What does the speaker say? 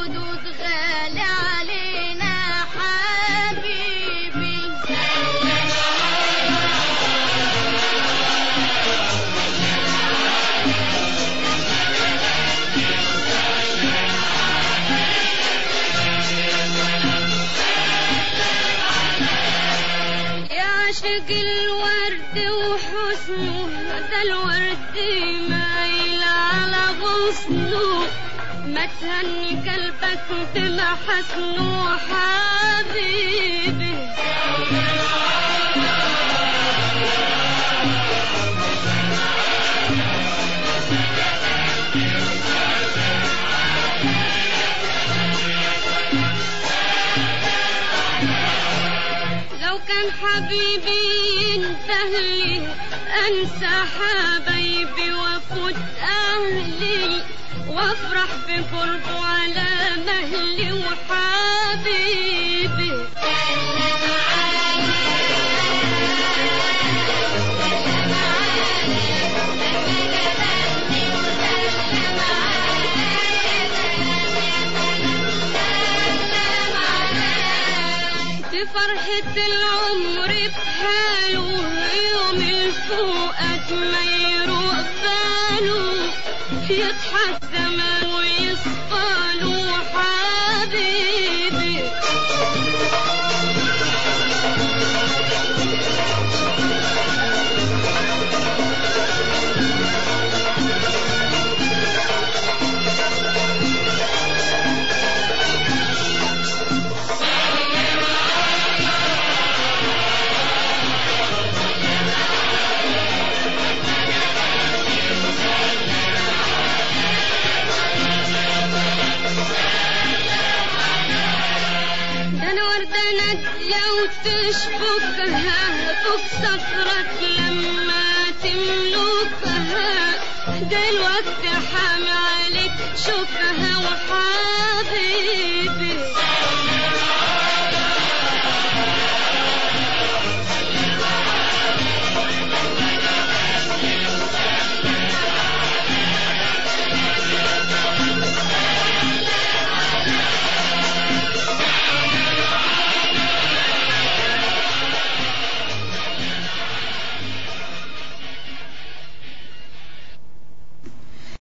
الخدود غالي علينا حبيبي يا عاشق الورد وحسنه ده الورد مايل على غصنه ما تهني قلبك بمحسنه حبيبي لو كان حبيبي ينتهي انسى حبايبي وافوت اهلي وافرح بقربه على مهلي وحبيبي في فرحة العمر بحاله يوم الفؤاد ما يروق باله يضحك زمان ويصفى له حبيبي ده انا وردة نادية وتشبكها فوق صخرك لما تملكها دلوقتي حامي عليك شوفها وحبيبي